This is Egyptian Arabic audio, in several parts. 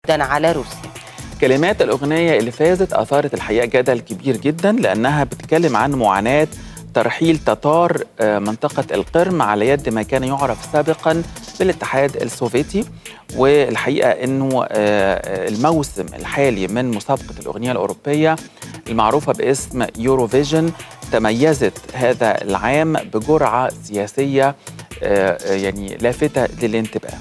جدا على روسيا كلمات الأغنية اللي فازت أثارت الحقيقة جدل كبير جدا لأنها بتتكلم عن معاناة ترحيل تتار منطقة القرم على يد ما كان يعرف سابقا بالاتحاد السوفيتي والحقيقة أنه الموسم الحالي من مسابقة الأغنية الأوروبية المعروفة باسم يوروفيجن تميزت هذا العام بجرعة سياسية يعني لافتة للانتباه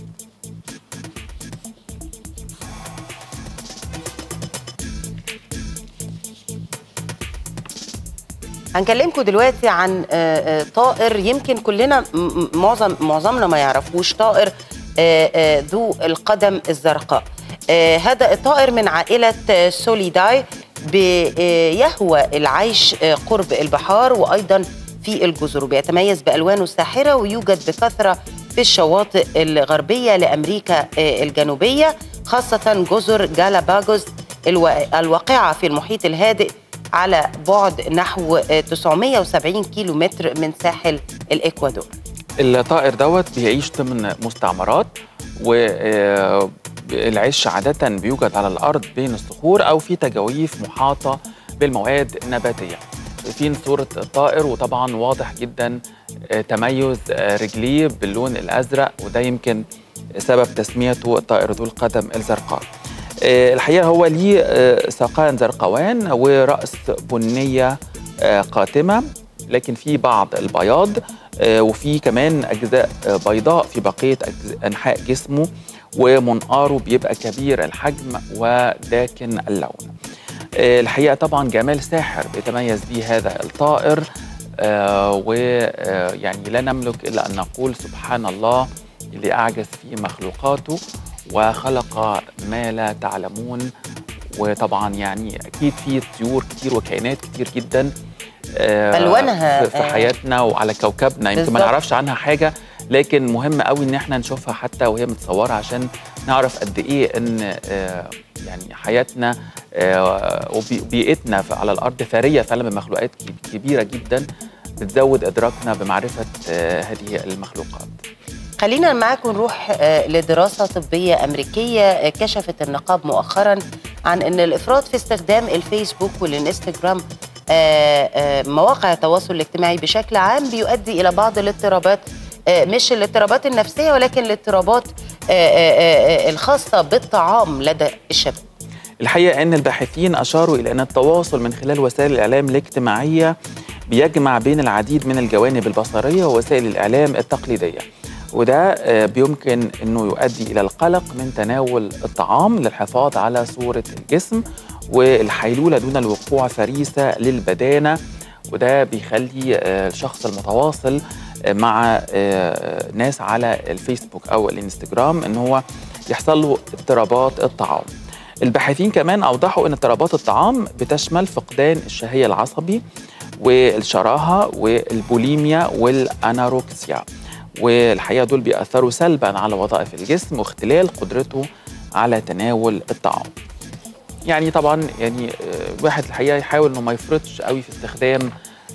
هنكلمكم دلوقتي عن طائر يمكن كلنا معظم معظمنا ما يعرفوش طائر ذو القدم الزرقاء هذا الطائر من عائلة سوليداي بيهوى العيش قرب البحار وأيضا في الجزر وبيتميز بألوانه الساحرة ويوجد بكثرة في الشواطئ الغربية لأمريكا الجنوبية خاصة جزر جالاباجوس الواقعة في المحيط الهادئ على بعد نحو 970 كيلو متر من ساحل الإكوادور الطائر دوت بيعيش ضمن مستعمرات والعش عادة بيوجد على الأرض بين الصخور أو في تجاويف محاطة بالمواد النباتية شايفين صورة الطائر وطبعا واضح جدا تميز رجليه باللون الأزرق وده يمكن سبب تسميته الطائر ذو القدم الزرقاء الحقيقه هو ليه ساقان زرقوان وراس بنيه قاتمه لكن في بعض البياض وفي كمان اجزاء بيضاء في بقيه انحاء جسمه ومنقاره بيبقى كبير الحجم وداكن اللون الحقيقه طبعا جمال ساحر بيتميز به هذا الطائر ويعني لا نملك الا ان نقول سبحان الله اللي اعجز في مخلوقاته وخلق ما لا تعلمون وطبعا يعني اكيد في طيور كتير وكائنات كتير جدا الوانها في حياتنا وعلى كوكبنا يمكن ما نعرفش عنها حاجه لكن مهم قوي ان احنا نشوفها حتى وهي متصوره عشان نعرف قد ايه ان يعني حياتنا وبيئتنا على الارض ثريه فعلا بمخلوقات كبيره جدا بتزود ادراكنا بمعرفه هذه المخلوقات خلينا معاكم نروح لدراسة طبية أمريكية كشفت النقاب مؤخرا عن أن الإفراط في استخدام الفيسبوك والإنستغرام مواقع التواصل الاجتماعي بشكل عام بيؤدي إلى بعض الاضطرابات مش الاضطرابات النفسية ولكن الاضطرابات الخاصة بالطعام لدى الشباب الحقيقة أن الباحثين أشاروا إلى أن التواصل من خلال وسائل الإعلام الاجتماعية بيجمع بين العديد من الجوانب البصرية ووسائل الإعلام التقليدية وده بيمكن انه يؤدي الى القلق من تناول الطعام للحفاظ على صوره الجسم والحيلوله دون الوقوع فريسه للبدانه وده بيخلي الشخص المتواصل مع ناس على الفيسبوك او الانستجرام ان هو يحصل له اضطرابات الطعام الباحثين كمان اوضحوا ان اضطرابات الطعام بتشمل فقدان الشهيه العصبي والشراهه والبوليميا والاناروكسيا والحقيقه دول بيأثروا سلبا على وظائف الجسم واختلال قدرته على تناول الطعام. يعني طبعا يعني الواحد الحقيقه يحاول انه ما يفرطش قوي في استخدام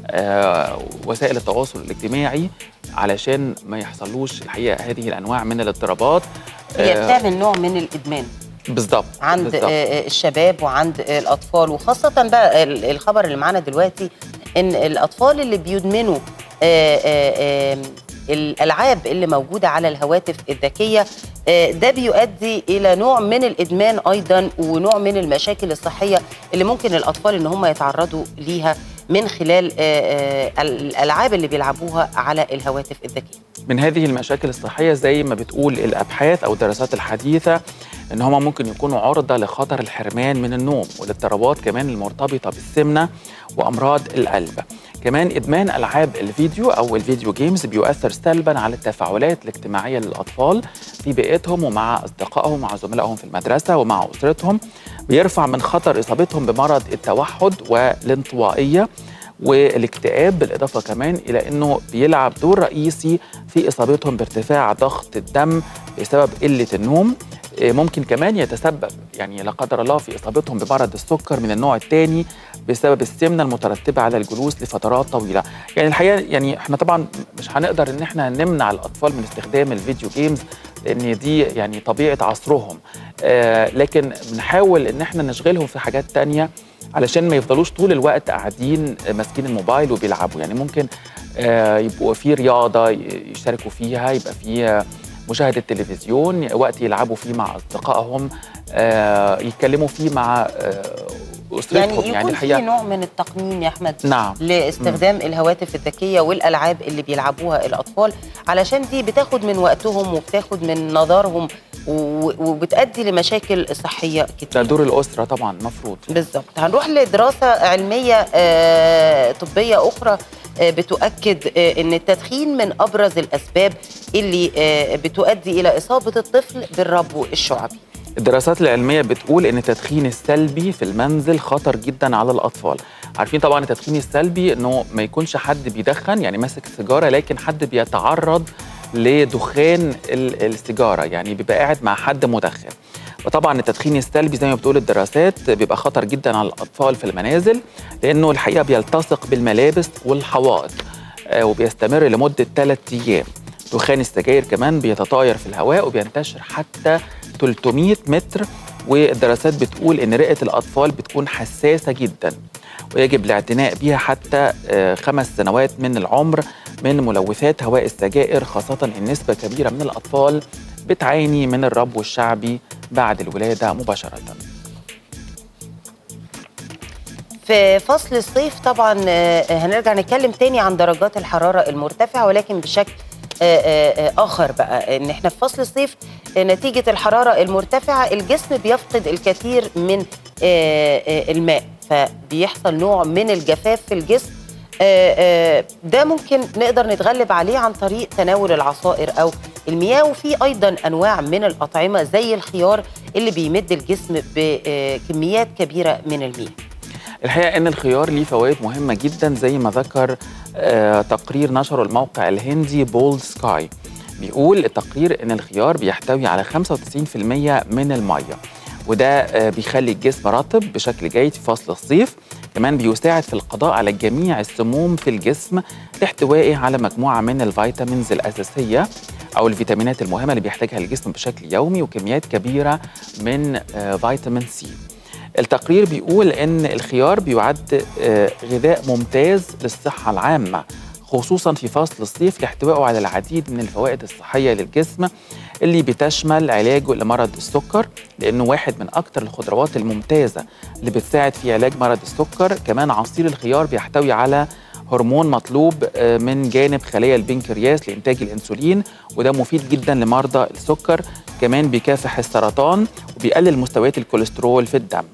وسائل التواصل الاجتماعي علشان ما يحصلوش الحقيقه هذه الانواع من الاضطرابات هي بتعمل نوع من الادمان بالظبط عند بالزبط. الشباب وعند الاطفال وخاصه بقى الخبر اللي معانا دلوقتي ان الاطفال اللي بيدمنوا الالعاب اللي موجوده على الهواتف الذكيه ده بيؤدي الى نوع من الادمان ايضا ونوع من المشاكل الصحيه اللي ممكن الاطفال ان هم يتعرضوا ليها من خلال الالعاب اللي بيلعبوها على الهواتف الذكيه. من هذه المشاكل الصحيه زي ما بتقول الابحاث او الدراسات الحديثه ان هم ممكن يكونوا عرضه لخطر الحرمان من النوم والاضطرابات كمان المرتبطه بالسمنه وامراض القلب. كمان ادمان العاب الفيديو او الفيديو جيمز بيؤثر سلبا على التفاعلات الاجتماعيه للاطفال في بيئتهم ومع اصدقائهم ومع زملائهم في المدرسه ومع اسرتهم بيرفع من خطر اصابتهم بمرض التوحد والانطوائيه والاكتئاب بالاضافه كمان الى انه بيلعب دور رئيسي في اصابتهم بارتفاع ضغط الدم بسبب قله النوم آه، ممكن كمان يتسبب يعني لا قدر الله في اصابتهم بمرض السكر من النوع الثاني بسبب السمنه المترتبه على الجلوس لفترات طويله يعني الحقيقه يعني احنا طبعا مش هنقدر ان احنا نمنع الاطفال من استخدام الفيديو جيمز لان دي يعني طبيعه عصرهم آه لكن بنحاول ان احنا نشغلهم في حاجات تانية علشان ما يفضلوش طول الوقت قاعدين ماسكين الموبايل وبيلعبوا يعني ممكن آه يبقوا في رياضه ي- يشتركوا فيها يبقى في مشاهده تلفزيون وقت يلعبوا فيه مع اصدقائهم آه يتكلموا فيه مع آه اسرتهم يعني يعني, يكون في الحقيقه نوع من التقنين يا احمد نعم لاستخدام الهواتف الذكيه والالعاب اللي بيلعبوها الاطفال علشان دي بتاخد من وقتهم وبتاخد من نظرهم و- وبتؤدي لمشاكل صحيه ده كتير دور الاسره طبعا مفروض بالظبط هنروح لدراسه علميه آه، طبيه اخرى آه، بتؤكد آه، ان التدخين من ابرز الاسباب اللي آه، بتؤدي الى اصابه الطفل بالربو الشعبي الدراسات العلمية بتقول إن التدخين السلبي في المنزل خطر جدا على الأطفال عارفين طبعا التدخين السلبي إنه ما يكونش حد بيدخن يعني ماسك سيجارة لكن حد بيتعرض لدخان ال- السيجارة يعني بيبقى قاعد مع حد مدخن وطبعا التدخين السلبي زي ما بتقول الدراسات بيبقى خطر جدا على الأطفال في المنازل لأنه الحقيقة بيلتصق بالملابس والحوائط آه، وبيستمر لمدة ثلاثة أيام دخان السجاير كمان بيتطاير في الهواء وبينتشر حتى 300 متر والدراسات بتقول ان رئه الاطفال بتكون حساسه جدا ويجب الاعتناء بها حتى آه، خمس سنوات من العمر من ملوثات هواء السجائر خاصه ان نسبه كبيره من الاطفال بتعاني من الربو الشعبي بعد الولاده مباشره في فصل الصيف طبعا آه، هنرجع نتكلم تاني عن درجات الحرارة المرتفعة ولكن بشكل آه، آه، آه، آخر بقى إن إحنا في فصل الصيف آه، نتيجة الحرارة المرتفعة الجسم بيفقد الكثير من آه، آه، الماء فبيحصل نوع من الجفاف في الجسم آه، آه، ده ممكن نقدر نتغلب عليه عن طريق تناول العصائر أو المياه وفي أيضا أنواع من الأطعمة زي الخيار اللي بيمد الجسم بكميات كبيرة من المياه الحقيقه ان الخيار ليه فوائد مهمه جدا زي ما ذكر آه تقرير نشره الموقع الهندي بولد سكاي بيقول التقرير ان الخيار بيحتوي على 95% من الميه وده آه بيخلي الجسم رطب بشكل جيد في فصل الصيف كمان بيساعد في القضاء على جميع السموم في الجسم لاحتوائه على مجموعه من الفيتامينز الاساسيه او الفيتامينات المهمه اللي بيحتاجها الجسم بشكل يومي وكميات كبيره من آه فيتامين سي التقرير بيقول ان الخيار بيعد آه، غذاء ممتاز للصحه العامه خصوصا في فصل الصيف لاحتوائه على العديد من الفوائد الصحيه للجسم اللي بتشمل علاجه لمرض السكر لانه واحد من اكثر الخضروات الممتازه اللي بتساعد في علاج مرض السكر كمان عصير الخيار بيحتوي على هرمون مطلوب آه، من جانب خلايا البنكرياس لانتاج الانسولين وده مفيد جدا لمرضى السكر كمان بيكافح السرطان وبيقلل مستويات الكوليسترول في الدم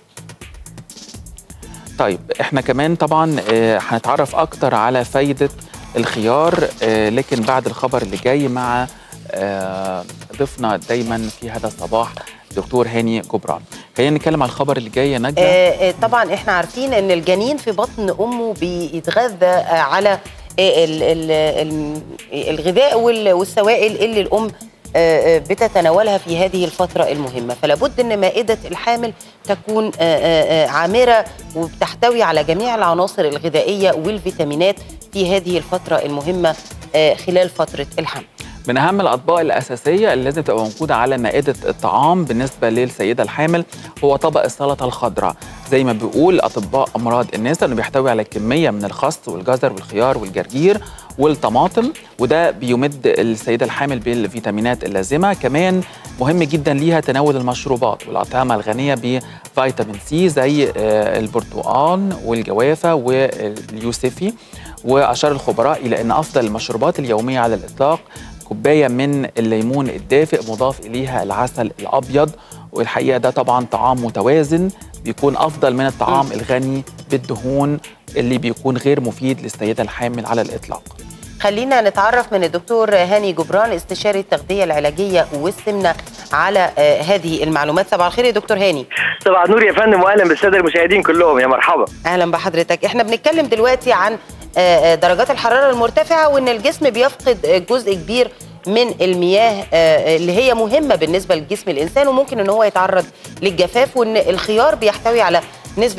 طيب احنا كمان طبعا آه، هنتعرف اكتر على فايده الخيار آه، لكن بعد الخبر اللي جاي مع آه، ضيفنا دايما في هذا الصباح دكتور هاني جبران خلينا نتكلم على الخبر اللي جاي يا نجله آه، آه، طبعا احنا عارفين ان الجنين في بطن امه بيتغذى آه، على آه، ال- ال- ال- الغذاء وال- والسوائل اللي الام آه، آه، بتتناولها في هذه الفترة المهمة فلا بد أن مائدة الحامل تكون آه، آه، آه، عامرة وبتحتوي على جميع العناصر الغذائية والفيتامينات في هذه الفترة المهمة آه، خلال فترة الحمل من اهم الاطباق الاساسيه اللي لازم تبقى موجوده على مائده الطعام بالنسبه للسيده الحامل هو طبق السلطه الخضراء زي ما بيقول اطباء امراض النساء انه بيحتوي على كميه من الخس والجزر والخيار والجرجير والطماطم وده بيمد السيده الحامل بالفيتامينات اللازمه كمان مهم جدا ليها تناول المشروبات والاطعمه الغنيه بفيتامين سي زي آه، البرتقال والجوافه واليوسفي واشار الخبراء الى ان افضل المشروبات اليوميه على الاطلاق كوبايه من الليمون الدافئ مضاف اليها العسل الابيض والحقيقه ده طبعا طعام متوازن بيكون افضل من الطعام الغني بالدهون اللي بيكون غير مفيد للسيده الحامل على الاطلاق خلينا نتعرف من الدكتور هاني جبران استشاري التغذية العلاجية والسمنة على آه، هذه المعلومات صباح الخير يا دكتور هاني صباح النور يا فندم واهلا بالساده المشاهدين كلهم يا مرحبا اهلا بحضرتك احنا بنتكلم دلوقتي عن آه، آه، درجات الحراره المرتفعه وان الجسم بيفقد آه، جزء كبير من المياه آه، اللي هي مهمه بالنسبه لجسم الانسان وممكن ان هو يتعرض للجفاف وان الخيار بيحتوي على نسبه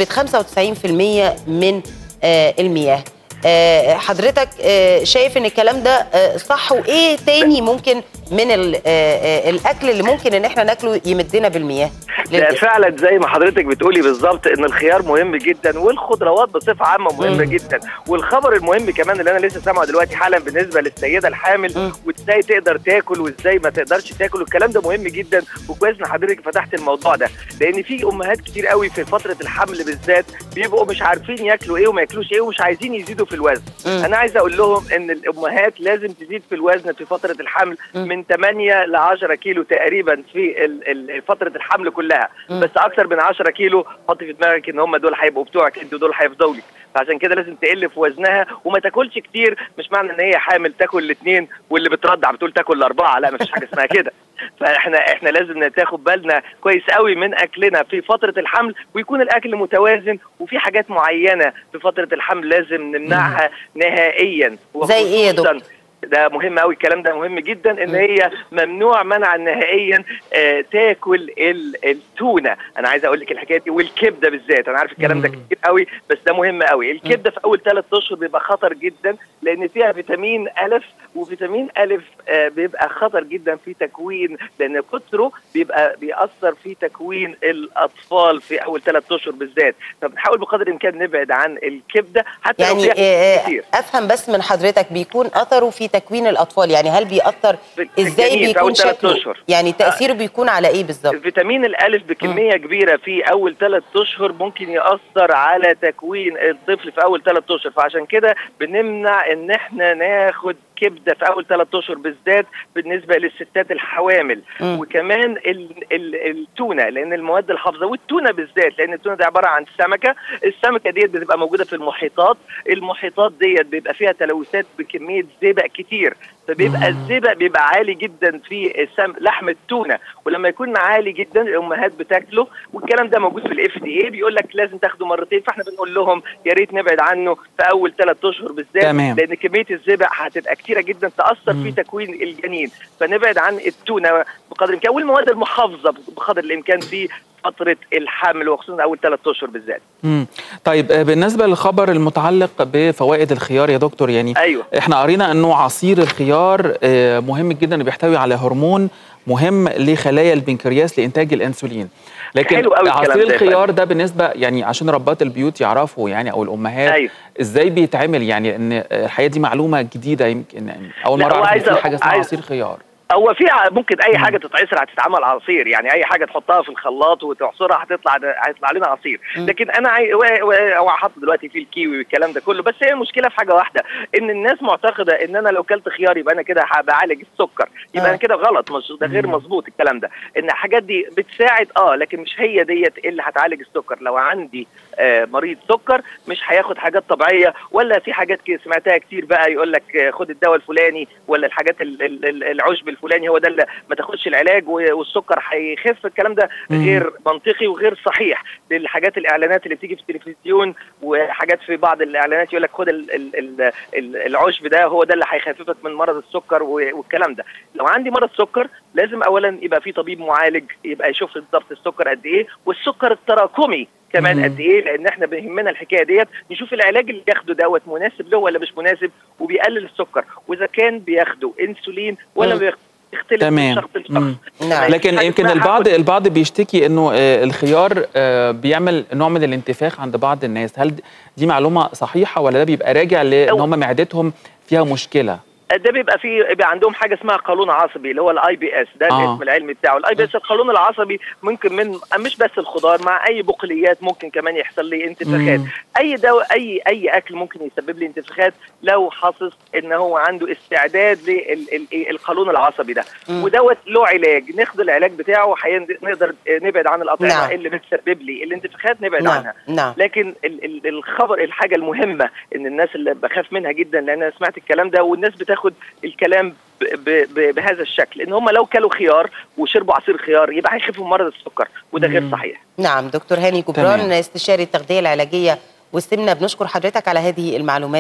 95% من آه، المياه آه، حضرتك آه، شايف ان الكلام ده آه، صح وايه تاني ممكن من ال- آه، آه، الاكل اللي ممكن ان احنا ناكله يمدنا بالمياه ده للجسم؟ فعلا زي ما حضرتك بتقولي بالظبط ان الخيار مهم جدا والخضروات بصفه عامه مهمه مم. جدا والخبر المهم كمان اللي انا لسه سامعه دلوقتي حالا بالنسبه للسيده الحامل مم. وازاي تقدر تاكل وازاي ما تقدرش تاكل الكلام ده مهم جدا وكويس ان حضرتك فتحت الموضوع ده لان في امهات كتير قوي في فتره الحمل بالذات بيبقوا مش عارفين ياكلوا ايه وما ياكلوش ايه ومش عايزين يزيدوا في الوزن مم. انا عايز اقول لهم ان الامهات لازم تزيد في الوزن في فتره الحمل مم. من 8 ل 10 كيلو تقريبا في ال- ال- فتره الحمل كلها مم. بس اكتر من 10 كيلو حط في دماغك ان هم دول هيبقوا بتوعك انت ودول هيفضلوا لك فعشان كده لازم تقل في وزنها وما تاكلش كتير مش معنى ان هي حامل تاكل الاثنين واللي بترضع بتقول تاكل الاربعه لا مفيش حاجه اسمها كده فاحنا احنا لازم تاخد بالنا كويس قوي من اكلنا في فتره الحمل ويكون الاكل متوازن وفي حاجات معينه في فتره الحمل لازم نمنعها نهائيا زي إيه يا دكتور؟ وخصوصاً ده مهم قوي الكلام ده مهم جدا ان هي ممنوع منعا نهائيا آه تاكل ال- التونه انا عايز اقول لك الحكايه دي والكبده بالذات انا عارف الكلام ده مم. كتير قوي بس ده مهم قوي الكبده في اول ثلاث اشهر بيبقى خطر جدا لان فيها فيتامين الف وفيتامين الف آه بيبقى خطر جدا في تكوين لان كتره بيبقى بيأثر في تكوين الاطفال في اول ثلاث اشهر بالذات فبنحاول بقدر الامكان نبعد عن الكبده حتى لو يعني فيها آه، كتير افهم بس من حضرتك بيكون اثره في تكوين الاطفال يعني هل بيأثر في ازاي الجنين في بيكون أول ثلاث شكله أشهر. يعني تأثيره بيكون على ايه بالظبط فيتامين الالف بكميه كبيره في اول ثلاث اشهر ممكن ياثر على تكوين الطفل في اول ثلاث اشهر فعشان كده بنمنع ان احنا ناخد كبده في اول ثلاث اشهر بالذات بالنسبه للستات الحوامل مم. وكمان ال ال التونه لان المواد الحافظه والتونه بالذات لان التونه دي عباره عن سمكه السمكه ديت بتبقى موجوده في المحيطات المحيطات ديت بيبقى فيها تلوثات بكميه زئبق كتير فبيبقى الزئبق بيبقى عالي جدا في السم لحم التونه ولما يكون عالي جدا الامهات بتاكله والكلام ده موجود في الاف دي اي بيقول لك لازم تاخده مرتين فاحنا بنقول لهم يا ريت نبعد عنه في اول ثلاث اشهر بالذات تمام. لان كميه الزئبق هتبقى كتيره جدا تاثر مم. في تكوين الجنين فنبعد عن التونه بقدر الامكان والمواد المحافظه بقدر الامكان في فتره الحمل وخصوصا اول ثلاث اشهر بالذات مم. طيب آه، بالنسبه للخبر المتعلق بفوائد الخيار يا دكتور يعني ايوه احنا قرينا انه عصير الخيار آه، مهم جدا بيحتوي على هرمون مهم لخلايا البنكرياس لانتاج الانسولين لكن حلو قوي الكلام عصير ده يا الخيار ده بالنسبه يعني عشان ربات البيوت يعرفوا يعني او الامهات ايوه ازاي بيتعمل يعني ان آه، الحقيقه دي معلومه جديده يمكن يعني اول لا، مره هو اعرف إن عايز في أ- حاجه اسمها عايز- عصير خيار هو في ع- ممكن اي مم. حاجه تتعصر هتتعمل عصير يعني اي حاجه تحطها في الخلاط وتعصرها هتطلع هيطلع لنا عصير مم. لكن انا عاي... و- و- هو حاطط دلوقتي فيه الكيوي والكلام ده كله بس هي المشكله في حاجه واحده ان الناس معتقده ان انا لو كلت خيار يبقى انا كده بعالج السكر يبقى آه. انا كده غلط مش ده غير مم. مظبوط الكلام ده ان الحاجات دي بتساعد اه لكن مش هي ديت اللي هتعالج السكر لو عندي آه مريض سكر مش هياخد حاجات طبيعيه ولا في حاجات كده سمعتها كتير بقى يقول لك آه، خد الدواء الفلاني ولا الحاجات ال- ال- ال- العشب الفلاني هو ده اللي ما تاخدش العلاج و- والسكر هيخف الكلام ده مم. غير منطقي وغير صحيح للحاجات الاعلانات اللي بتيجي في التلفزيون وحاجات في بعض الاعلانات يقول لك خد ال- ال- ال- ال- العشب ده هو ده اللي هيخففك من مرض السكر و- والكلام ده لو عندي مرض سكر لازم اولا يبقى في طبيب معالج يبقى يشوف لي بالظبط السكر قد ايه والسكر التراكمي كمان مم. قد ايه لان احنا بيهمنا الحكايه ديت نشوف العلاج اللي بياخده دوت مناسب له ولا مش مناسب وبيقلل السكر واذا كان بياخده انسولين ولا مم. بياخ- يختلف من تمام. شخص لشخص مم. نعم لكن حاجة يمكن اسمها البعض هاخد- البعض بيشتكي انه آه، الخيار آه، بيعمل نوع من الانتفاخ عند بعض الناس هل دي معلومه صحيحه ولا ده بيبقى راجع لان أو- هم معدتهم فيها مشكله ده بيبقى فيه بيبقى عندهم حاجه اسمها قولون عصبي اللي هو الاي بي اس ده آه. الاسم العلمي بتاعه الاي بي اس القولون العصبي ممكن من مش بس الخضار مع اي بقوليات ممكن كمان يحصل لي انتفاخات مم. اي دواء اي اي اكل ممكن يسبب لي انتفاخات لو حاسس ان هو عنده استعداد للقولون العصبي ده مم. ودوت له علاج ناخد العلاج بتاعه حين- نقدر نبعد عن الاطعمه نعم. اللي بتسبب لي الانتفاخات نبعد نعم عنها نعم لكن ال- ال- الخبر الحاجه المهمه ان الناس اللي بخاف منها جدا لان انا سمعت الكلام ده والناس بتاخد الكلام ب ب ب بهذا الشكل ان هم لو كلوا خيار وشربوا عصير خيار يبقى هيخفوا من مرض السكر وده غير مم. صحيح نعم دكتور هاني جبران تمام. استشاري التغذيه العلاجيه والسمنه بنشكر حضرتك على هذه المعلومات